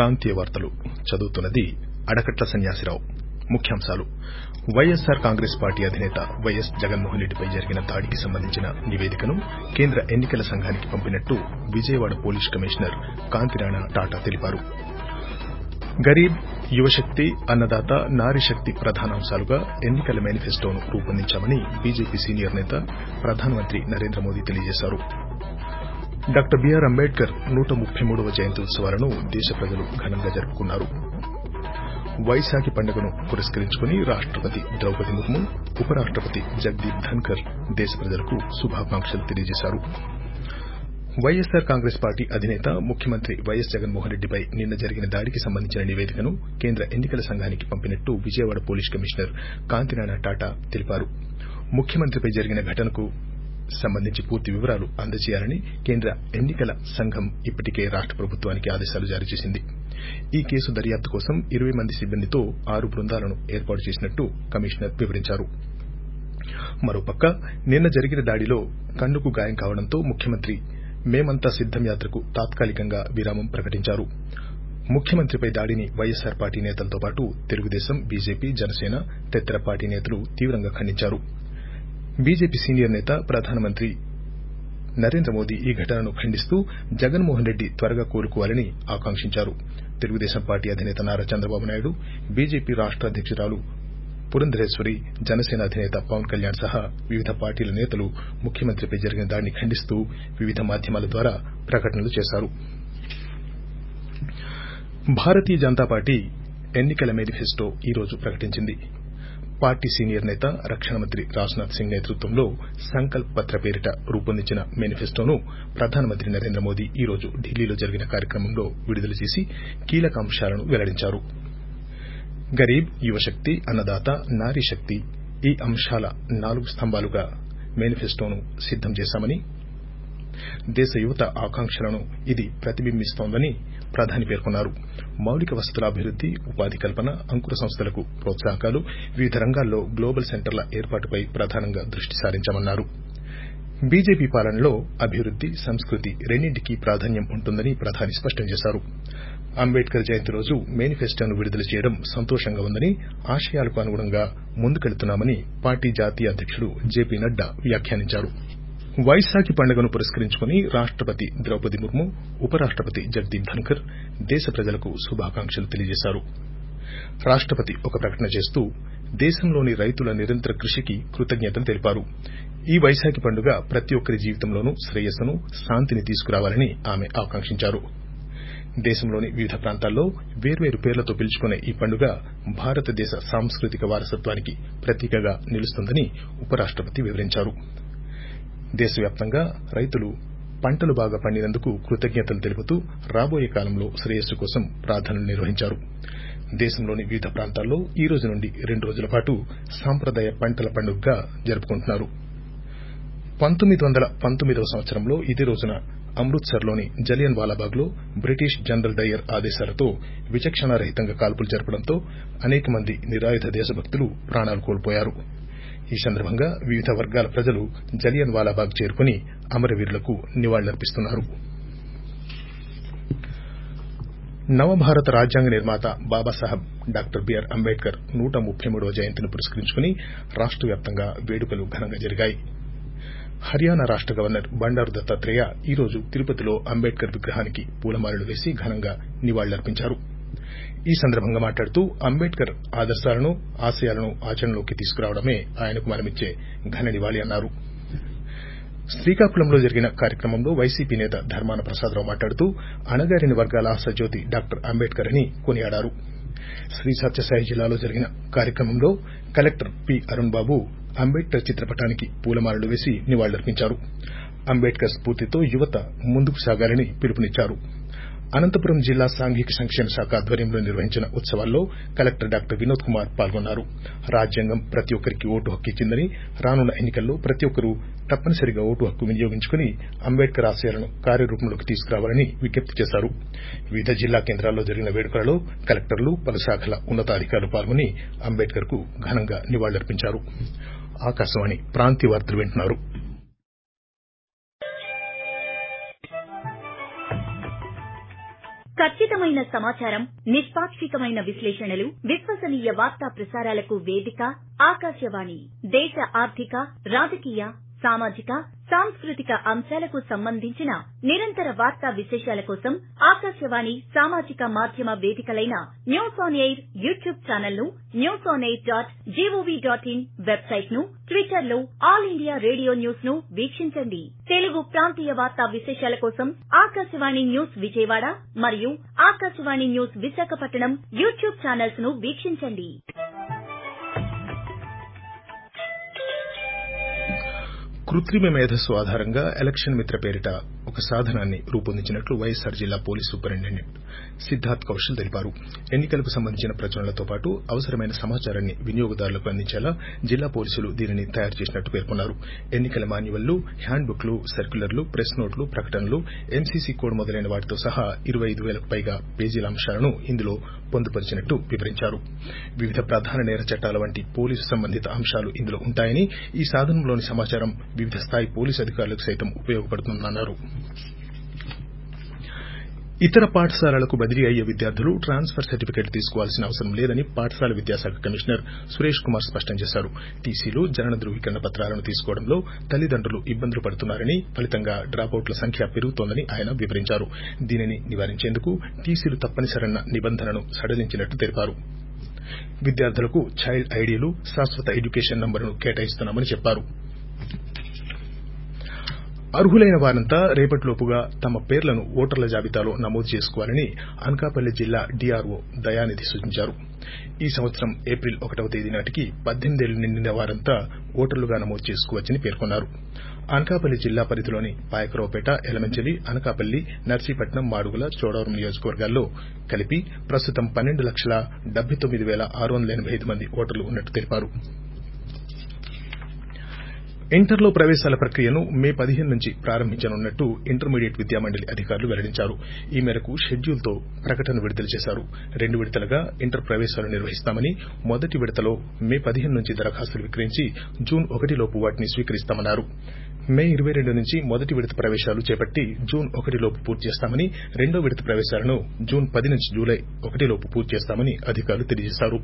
ప్రాంతీయ వార్తలు చదువుతున్నది అడకట్ల సన్యాసిరావు ముఖ్యాంశాలు వైఎస్సార్ కాంగ్రెస్ పార్టీ అధినేత వైఎస్ జగన్మోహన్ రెడ్డిపై జరిగిన దాడికి సంబంధించిన నివేదికను కేంద్ర ఎన్నికల సంఘానికి పంపినట్టు విజయవాడ పోలీస్ కమిషనర్ కాంతిరాణ టాటా తెలిపారు గరీబ్ యువశక్తి అన్నదాత నారీశక్తి ప్రధానాంశాలుగా ఎన్నికల మేనిఫెస్టోను రూపొందించామని బీజేపీ సీనియర్ నేత ప్రధానమంత్రి నరేంద్ర మోదీ తెలియజేశారు డాక్టర్ బీఆర్ అంబేద్కర్ నూట ముప్పై మూడవ జయంతి ఉత్సవాలను దేశ ప్రజలు ఘనంగా జరుపుకున్నారు వైశాఖి పండుగను పురస్కరించుకుని రాష్టపతి ద్రౌపది ముర్ము ఉపరాష్టపతి జగదీప్ ధన్కర్ దేశ ప్రజలకు శుభాకాంక్షలు తెలియజేశారు వైఎస్సార్ కాంగ్రెస్ పార్టీ అధినేత ముఖ్యమంత్రి వైఎస్ జగన్మోహన్ రెడ్డిపై నిన్న జరిగిన దాడికి సంబంధించిన నివేదికను కేంద్ర ఎన్నికల సంఘానికి పంపినట్టు విజయవాడ పోలీస్ కమిషనర్ కాంతినానా టాటా తెలిపారు ముఖ్యమంత్రిపై జరిగిన ఘటనకు సంబంధించి పూర్తి వివరాలు అందజేయాలని కేంద్ర ఎన్నికల సంఘం ఇప్పటికే రాష్ట ప్రభుత్వానికి ఆదేశాలు జారీ చేసింది ఈ కేసు దర్యాప్తు కోసం ఇరవై మంది సిబ్బందితో ఆరు బృందాలను ఏర్పాటు చేసినట్టు కమిషనర్ వివరించారు మరోపక్క నిన్న జరిగిన దాడిలో కన్నుకు గాయం కావడంతో ముఖ్యమంత్రి మేమంతా సిద్దం యాత్రకు తాత్కాలికంగా విరామం ప్రకటించారు ముఖ్యమంత్రిపై దాడిని వైఎస్సార్ పార్టీ నేతలతో పాటు తెలుగుదేశం బీజేపీ జనసేన తదితర పార్టీ నేతలు తీవ్రంగా ఖండించారు బీజేపీ సీనియర్ నేత ప్రధానమంత్రి నరేంద్ర మోదీ ఈ ఘటనను ఖండిస్తూ జగన్మోహన్ రెడ్డి త్వరగా కోలుకోవాలని ఆకాంక్షించారు తెలుగుదేశం పార్టీ అధినేత నారా చంద్రబాబు నాయుడు బీజేపీ రాష్ట అధ్యకురాలు పురంధరేశ్వరి జనసేన అధినేత పవన్ కళ్యాణ్ సహా వివిధ పార్టీల నేతలు ముఖ్యమంత్రిపై జరిగిన దాడిని ఖండిస్తూ వివిధ మాధ్యమాల ద్వారా ప్రకటనలు చేశారు భారతీయ జనతా పార్టీ ఎన్నికల మేనిఫెస్టో ఈ రోజు ప్రకటించింది పార్టీ సీనియర్ నేత రక్షణ మంత్రి రాజ్నాథ్ సింగ్ నేతృత్వంలో సంకల్ప్ పత్ర పేరిట రూపొందించిన మేనిఫెస్టోను ప్రధానమంత్రి నరేంద్ర మోదీ ఈ రోజు ఢిల్లీలో జరిగిన కార్యక్రమంలో విడుదల చేసి కీలక అంశాలను వెల్లడించారు గరీబ్ యువశక్తి అన్నదాత నారీశక్తి ఈ అంశాల నాలుగు స్తంభాలుగా మేనిఫెస్టోను సిద్దం చేశామని దేశ యువత ఆకాంక్షలను ఇది ప్రతిబింబిస్తోందని ప్రధాని పేర్కొన్నారు మౌలిక వసతుల అభివృద్ది ఉపాధి కల్పన అంకుర సంస్థలకు ప్రోత్సాహకాలు వివిధ రంగాల్లో గ్లోబల్ సెంటర్ల ఏర్పాటుపై ప్రధానంగా దృష్టి సారించామన్నారు బీజేపీ పాలనలో అభివృద్ది సంస్కృతి రెండింటికీ ప్రాధాన్యం ఉంటుందని ప్రధాని స్పష్టం చేశారు అంబేద్కర్ జయంతి రోజు మేనిఫెస్టోను విడుదల చేయడం సంతోషంగా ఉందని ఆశయాలకు అనుగుణంగా ముందుకెళుతున్నామని పార్టీ జాతీయ అధ్యకుడు జేపీ నడ్డా వ్యాఖ్యానించారు వైశాఖి పండుగను పురస్కరించుకుని రాష్టపతి ద్రౌపది ముర్ము ఉపరాష్టపతి జగదీప్ ధన్కర్ దేశ ప్రజలకు శుభాకాంక్షలు తెలియజేశారు రాష్టపతి ఒక ప్రకటన చేస్తూ దేశంలోని రైతుల నిరంతర కృషికి కృతజ్ఞతలు తెలిపారు ఈ వైశాఖి పండుగ ప్రతి ఒక్కరి జీవితంలోనూ శ్రేయస్సును శాంతిని తీసుకురావాలని ఆమె ఆకాంక్షించారు దేశంలోని వివిధ ప్రాంతాల్లో వేర్వేరు పేర్లతో పిలుచుకునే ఈ పండుగ భారతదేశ సాంస్కృతిక వారసత్వానికి ప్రతీకగా నిలుస్తుందని ఉపరాష్టపతి వివరించారు దేశవ్యాప్తంగా రైతులు పంటలు బాగా పండినందుకు కృతజ్ఞతలు తెలుపుతూ రాబోయే కాలంలో శ్రేయస్సు కోసం ప్రార్థనలు నిర్వహించారు దేశంలోని వివిధ ప్రాంతాల్లో ఈ రోజు నుండి రెండు రోజుల పాటు సాంప్రదాయ పంటల పండుగగా జరుపుకుంటున్నారు పంతొమ్మిది వందల పంతొమ్మిదవ సంవత్సరంలో ఇదే రోజున అమృత్సర్లోని జలియన్ వాలాబాగ్లో బ్రిటిష్ జనరల్ డయ్యర్ ఆదేశాలతో విచక్షణారహితంగా కాల్పులు జరపడంతో అనేక మంది నిరాయుధ దేశభక్తులు ప్రాణాలు కోల్పోయారు ఈ సందర్భంగా వివిధ వర్గాల ప్రజలు జలియన్ వాలాబాగ్ చేరుకుని అమరవీరులకు నివాళులర్పిస్తున్నారు నవభారత రాజ్యాంగ నిర్మాత బాబాసాహెబ్ డాక్టర్ బీఆర్ అంబేద్కర్ నూట ముప్పై మూడవ జయంతిని పురస్కరించుకుని రాష్ట వ్యాప్తంగా వేడుకలు ఘనంగా జరిగాయి హర్యానా రాష్ట గవర్నర్ బండారు దత్తాత్రేయ ఈ రోజు తిరుపతిలో అంబేద్కర్ విగ్రహానికి పూలమాలలు వేసి ఘనంగా నివాళులర్పించారు ఈ సందర్భంగా మాట్లాడుతూ అంబేద్కర్ ఆదర్శాలను ఆశయాలను ఆచరణలోకి తీసుకురావడమే ఆయనకు మనమిచ్చే ఘన నివాళి అన్నారు శ్రీకాకుళంలో జరిగిన కార్యక్రమంలో వైసీపీ నేత ధర్మాన ప్రసాదరావు మాట్లాడుతూ అణగారిన వర్గాల ఆశాజ్యోతి డాక్టర్ అంబేద్కర్ అని కొనియాడారు శ్రీ సత్యసాయి జిల్లాలో జరిగిన కార్యక్రమంలో కలెక్టర్ పి అరుణ్ బాబు అంబేద్కర్ చిత్రపటానికి పూలమాలలు వేసి నివాళులర్పించారు అంబేద్కర్ స్ఫూర్తితో యువత ముందుకు సాగాలని పిలుపునిచ్చారు అనంతపురం జిల్లా సాంఘిక సంక్షేమ శాఖ ఆధ్వర్యంలో నిర్వహించిన ఉత్సవాల్లో కలెక్టర్ డాక్టర్ వినోద్ కుమార్ పాల్గొన్నారు రాజ్యాంగం ప్రతి ఒక్కరికి ఓటు హక్కు ఇచ్చిందని రానున్న ఎన్నికల్లో ప్రతి ఒక్కరూ తప్పనిసరిగా ఓటు హక్కు వినియోగించుకుని అంబేద్కర్ ఆశయాలను కార్యరూపంలోకి తీసుకురావాలని విజ్ఞప్తి చేశారు వివిధ జిల్లా కేంద్రాల్లో జరిగిన వేడుకలలో కలెక్టర్లు పలు శాఖల ఉన్నతాధికారులు పాల్గొని అంబేద్కర్ కు ఘనంగా నివాళులర్పించారు ఆకాశవాణి ప్రాంతీయ వార్తలు వింటున్నారు కత్తి ఖచ్చితమైన సమాచారం నిష్పాక్షికమైన విశ్లేషణలు విశ్వసనీయ వార్తా ప్రసారాలకు వేదిక ఆకాశవాణి దేశ ఆర్థిక రాజకీయ సామాజిక సాంస్కృతిక అంశాలకు సంబంధించిన నిరంతర వార్తా విశేషాల కోసం ఆకాశవాణి సామాజిక మాధ్యమ వేదికలైన news on air YouTube channel ను news on air dot GOV dot in website ను ట్విట్టర్ లో ఆల్ ఇండియా రేడియో న్యూస్ ను వీక్షించండి తెలుగు ప్రాంతీయ వార్తా విశేషాల కోసం ఆకాశవాణి న్యూస్ విజయవాడ మరియు Akashvani news Visakhapatnam YouTube channels ను వీక్షించండి కృత్రిమ మేధస్సు ఆధారంగా ఎలక్షన్ మిత్ర పేరిట ఒక సాధనాన్ని రూపొందించినట్లు వైఎస్సార్ జిల్లా పోలీస్ సూపరింటెండెంట్ సిద్ధార్థ్ కౌశల్ తెలిపారు ఎన్నికలకు సంబంధించిన ప్రచురణలతో పాటు అవసరమైన సమాచారాన్ని వినియోగదారులకు అందించేలా జిల్లా పోలీసులు దీనిని తయారు చేసినట్టు పేర్కొన్నారు ఎన్నికల మాన్యువల్లు హ్యాండ్ బుక్లు సర్క్యులర్లు ప్రెస్ నోట్లు ప్రకటనలు ఎంసీసీ కోడ్ మొదలైన వాటితో సహా ఇరవై ఐదు వేలకు పైగా పేజీల అంశాలను ఇందులో పొందుపరిచినట్టు వివరించారు వివిధ ప్రధాన నేర చట్టాల వంటి పోలీసు సంబంధిత అంశాలు ఇందులో ఉంటాయని ఈ సాధనంలోని సమాచారం వివిధ స్థాయి పోలీసు అధికారులకు సైతం ఉపయోగపడుతుందన్నారు ఇతర పాఠశాలలకు బదిలీ అయ్యే విద్యార్థులు ట్రాన్స్ఫర్ సర్టిఫికెట్ తీసుకోవాల్సిన అవసరం లేదని పాఠశాల విద్యాశాఖ కమిషనర్ సురేష్ కుమార్ స్పష్టం చేశారు టీసీలు జనన ధృవీకరణ పత్రాలను తీసుకోవడంలో తల్లిదండ్రులు ఇబ్బందులు పడుతున్నారని ఫలితంగా డ్రాపౌట్ల సంఖ్య పెరుగుతోందని ఆయన వివరించారు దీనిని నివారించేందుకు టీసీలు తప్పనిసరన్న నిబంధనను సడలించినట్టు తెలిపారు విద్యార్థులకు చైల్డ్ ఐడీలు శాశ్వత ఎడ్యుకేషన్ నంబరును కేటాయిస్తున్నామని చెప్పారు అర్హులైన వారంతా రేపటిలోపుగా తమ పేర్లను ఓటర్ల జాబితాలో నమోదు చేసుకోవాలని అనకాపల్లి జిల్లా డీఆర్ఓ దయానిధి సూచించారు ఈ సంవత్సరం ఏప్రిల్ ఒకటవ తేదీ నాటికి పద్దెనిమిదేళ్లు నిండిన వారంతా ఓటర్లుగా నమోదు చేసుకోవచ్చని పేర్కొన్నారు అనకాపల్లి జిల్లా పరిధిలోని పాయకరావుపేట ఎలమంచిలి అనకాపల్లి నర్సీపట్నం మాడుగుల చోడవరం నియోజకవర్గాల్లో కలిపి ప్రస్తుతం పన్నెండు లక్షల డెబ్బై తొమ్మిది వేల ఆరు వందల ఎనబై ఐదు మంది ఓటర్లు ఉన్నట్టు తెలిపారు ఇంటర్లో ప్రవేశాల ప్రక్రియను మే పదిహేను నుంచి ప్రారంభించనున్నట్టు ఇంటర్మీడియట్ విద్యామండలి అధికారులు వెల్లడించారు ఈ మేరకు షెడ్యూల్తో ప్రకటన విడుదల చేశారు రెండు విడతలుగా ఇంటర్ ప్రవేశాలు నిర్వహిస్తామని మొదటి విడతలో మే పదిహేను నుంచి దరఖాస్తులు విక్రయించి జూన్ ఒకటిలోపు వాటిని స్వీకరిస్తామన్నారు మే ఇరవై రెండు నుంచి మొదటి విడత ప్రవేశాలు చేపట్టి జూన్ ఒకటిలోపు పూర్తి చేస్తామని రెండో విడత ప్రవేశాలను జూన్ పది నుంచి జూలై ఒకటిలోపు పూర్తి చేస్తామని అధికారులు తెలియజేశారు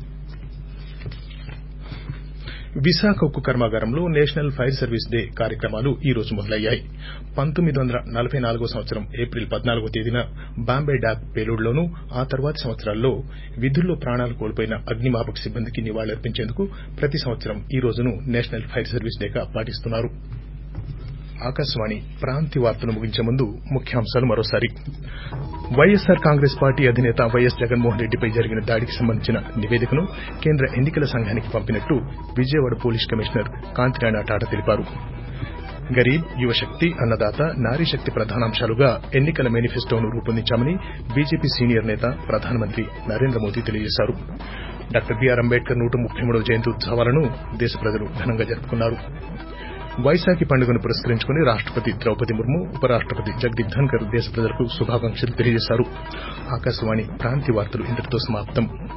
విశాఖ ఉక్కు కర్మాగారంలో నేషనల్ ఫైర్ సర్వీస్ డే కార్యక్రమాలు ఈ రోజు మొదలయ్యాయి పంతొమ్మిది వందల నలభై నాలుగో సంవత్సరం ఏప్రిల్ పద్నాలుగో తేదీన బాంబే డాక్ పేలుడులోనూ ఆ తర్వాతి సంవత్సరాల్లో విధుల్లో ప్రాణాలు కోల్పోయిన అగ్నిమాపక సిబ్బందికి నివాళులర్పించేందుకు ప్రతి సంవత్సరం ఈ రోజును నేషనల్ ఫైర్ సర్వీస్ డేగా పాటిస్తున్నారు ఆకాశవాణి ప్రాంతీయ వార్తలు ముగించే ముందు ముఖ్యాంశాలు మరోసారి వైఎస్సార్ కాంగ్రెస్ పార్టీ అధినేత వైఎస్ జగన్మోహన్ రెడ్డిపై జరిగిన దాడికి సంబంధించిన నివేదికను కేంద్ర ఎన్నికల సంఘానికి పంపినట్లు విజయవాడ పోలీస్ కమిషనర్ కాంతిరాణ టాటా తెలిపారు గరీబ్ యువశక్తి అన్నదాత నారీ శక్తి ప్రధానాంశాలుగా ఎన్నికల మేనిఫెస్టోను రూపొందించామని బీజేపీ సీనియర్ నేత ప్రధానమంత్రి నరేంద్ర మోదీ తెలియజేశారు డాక్టర్ బీఆర్ అంబేద్కర్ నూట ముప్పై మూడవ జయంతి ఉత్సవాలను దేశ ప్రజలు ఘనంగా జరుపుకున్నారు వైశాఖి పండుగను పురస్కరించుకుని రాష్టపతి ద్రౌపది ముర్ము ఉపరాష్టపతి జగదీప్ ధన్కర్ దేశ ప్రజలకు శుభాకాంక్షలు తెలియజేశారు ఆకాశవాణి ప్రాంతీయ వార్తలు ఇంతటితో సమాప్తం